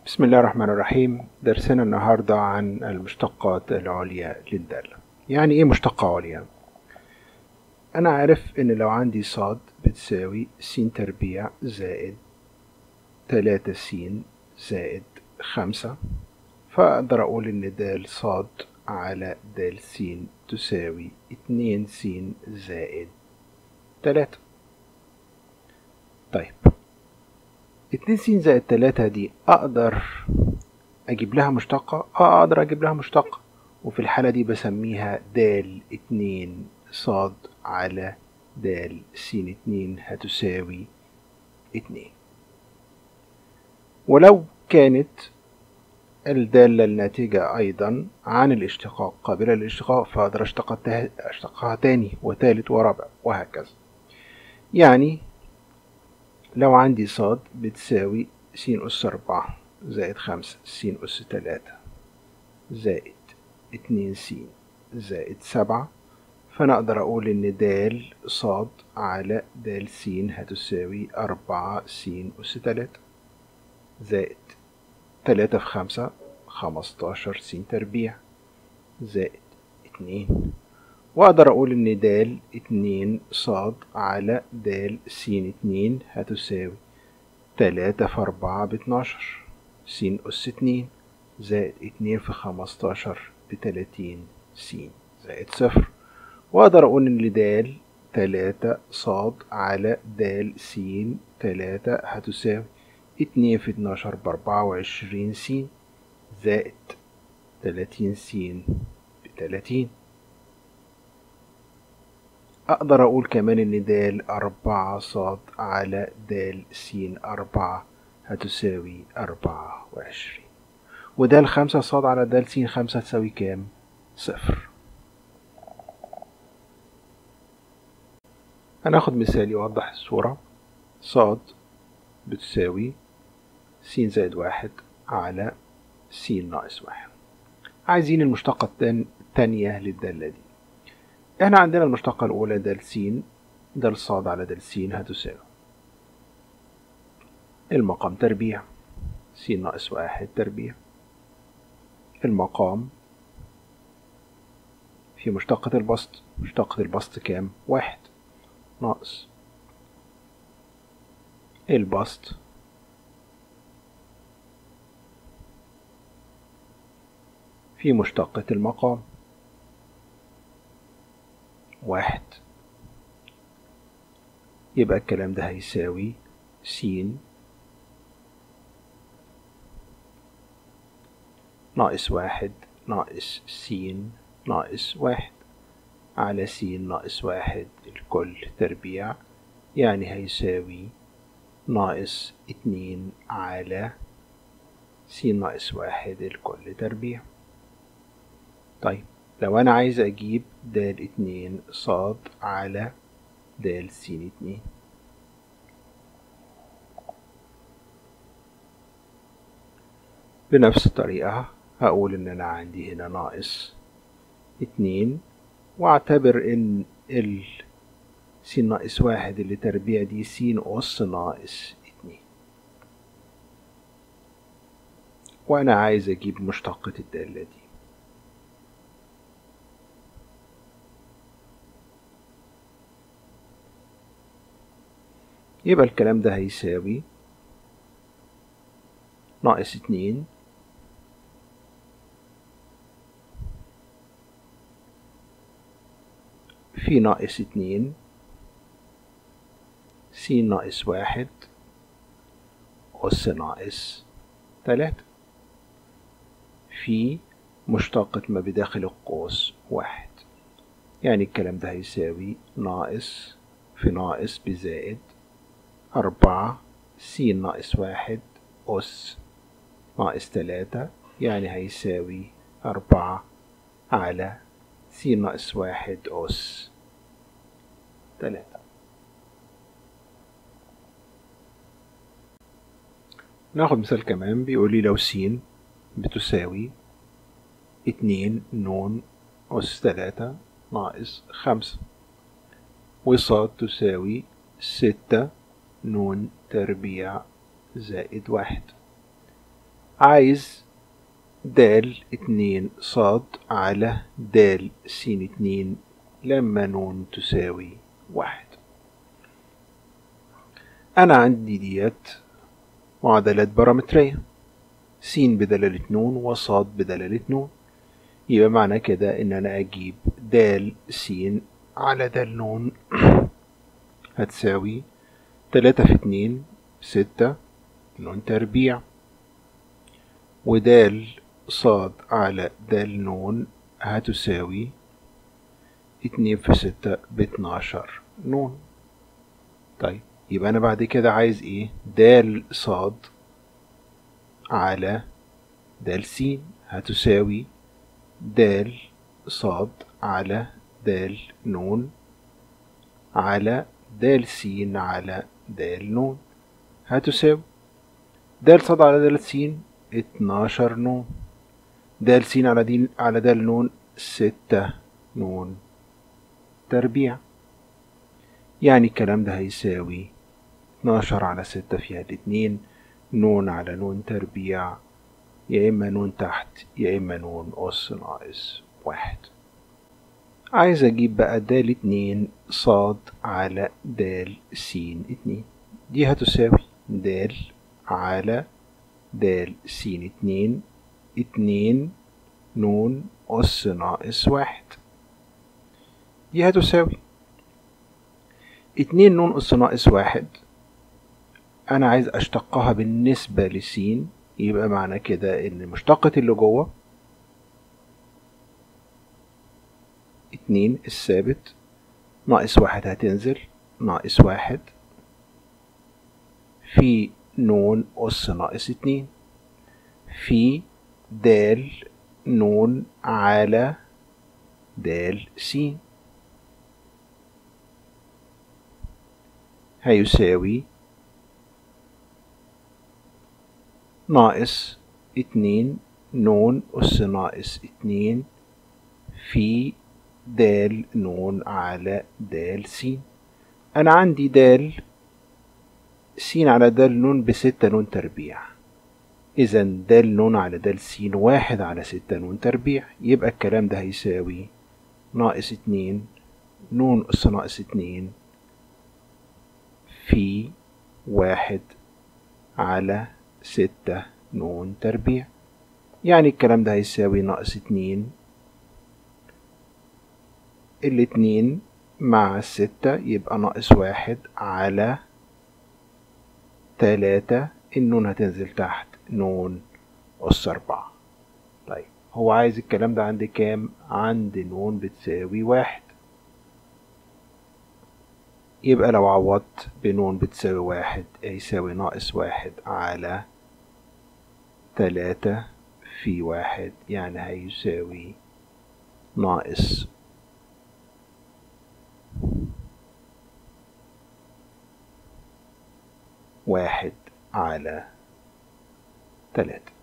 بسم الله الرحمن الرحيم درسنا النهاردة عن المشتقات العليا للدالة يعني ايه مشتقة عليا؟ أنا عارف إن لو عندي صاد بتساوي س تربيع زائد تلاتة س زائد خمسة فأقدر أقول إن د صاد على د س تساوي اتنين س زائد تلاتة طيب اتنين س زائد تلاتة دي أقدر أجيب لها مشتقة؟ آه أقدر أجيب لها مشتقة وفي الحالة دي بسميها د اتنين صاد على د س اتنين هتساوي اتنين ولو كانت الدالة الناتجة أيضا عن الاشتقاق قابلة للاشتقاق فأقدر أشتقها تاني وتالت ورابع وهكذا يعني لو عندي صاد بتساوي س أس أربعة زائد خمسة س أس تلاتة زائد اتنين س زائد سبعة فأنا أقدر أقول إن د صاد على د س هتساوي أربعة س أس تلاتة زائد تلاتة في خمسة خمستاشر س تربيع زائد اتنين وأقدر أقول إن د اتنين صاد على د س اتنين هتساوي تلاتة في أربعة باتناشر س أس اتنين زائد اتنين في خمستاشر بتلاتين س زائد صفر وأقدر أقول إن د تلاتة صاد على د س تلاتة هتساوي اتنين في اتناشر بأربعة وعشرين س زائد تلاتين س بتلاتين أقدر أقول كمان إن د أربعة صاد على د س أربعة هتساوي أربعة وعشرين وده خمسة صاد على د س خمسة تساوي كام؟ صفر هناخد مثال يوضح الصورة صاد بتساوي س زائد واحد على س ناقص واحد عايزين المشتقة التانية للدالة دي احنا عندنا المشتقة الأولى د س د صاد على د س هتساوي المقام تربيع س ناقص واحد تربيع المقام في مشتقة البسط مشتقة البسط كام؟ واحد ناقص البسط في مشتقة المقام واحد يبقى الكلام ده هيساوي س ناقص واحد ناقص س ناقص واحد على س ناقص واحد الكل تربيع يعني هيساوي ناقص اتنين على س ناقص واحد الكل تربيع طيب لو أنا عايز أجيب د اتنين صاد على د س اتنين بنفس الطريقة هقول إن أنا عندي هنا ناقص اتنين واعتبر إن ال س ناقص واحد اللي تربيع دي س أس ناقص اتنين وأنا عايز أجيب مشتقة الدالة دي يبقى الكلام ده هيساوي ناقص اتنين في ناقص اتنين س ناقص واحد أس ناقص تلاتة في مشتقة ما بداخل القوس واحد يعني الكلام ده هيساوي ناقص في ناقص بزائد أربعة س ناقص واحد أس ناقص تلاتة يعني هيساوي أربعة على س ناقص واحد أس تلاتة ناخد مثال كمان بيقولي لو س بتساوي اتنين نون أس تلاتة ناقص خمسة وصاد تساوي ستة نون تربيع زائد واحد عايز دال اتنين صاد على دال س اتنين لما نون تساوي واحد أنا عندي ديت معادلات بارامترية س بدلالة نون وصاد بدلالة نون يبقى معنى كده إن أنا أجيب دال س على دال نون هتساوي تلاتة في اتنين ستة نون تربيع ودال صاد على دال نون هتساوي اتنين في ستة باتناشر نون طيب يبقى أنا بعد كده عايز إيه دال صاد على دال س هتساوي دال صاد على دال نون على دال س على دال نون هتساوي دال صاد على دال س اتناشر نون دال س على دي على دال نون ستة نون تربيع يعني الكلام ده هيساوي اتناشر على ستة فيها الاتنين نون على نون تربيع يا إما نون تحت يا إما نون أس ناقص واحد عايز أجيب بقى دال اتنين صاد على دال س اتنين دي هتساوي دال على دال س اتنين اتنين نون أس ناقص واحد دي هتساوي اتنين نون أس ناقص واحد أنا عايز أشتقها بالنسبة لسين يبقى معنى كده إن مشتقة اللي جوه اتنين الثابت ناقص واحد هتنزل ناقص واحد في نون أس ناقص اتنين في دال نون على دال س هيساوي ناقص اتنين نون أس ناقص اتنين في دال نون على دال س أنا عندي دال س على دال نون بستة نون تربيع إذا دال نون على دال س واحد على ستة نون تربيع يبقى الكلام ده هيساوي ناقص اتنين نون أس ناقص اتنين في واحد على ستة نون تربيع يعني الكلام ده هيساوي ناقص اتنين الاتنين مع الستة يبقى ناقص واحد على تلاتة النون هتنزل تحت نون أس أربعة طيب هو عايز الكلام ده عند كام؟ عند نون بتساوي واحد يبقى لو عوضت بنون بتساوي واحد هيساوي ناقص واحد على تلاتة في واحد يعني هيساوي ناقص واحد على تلاتة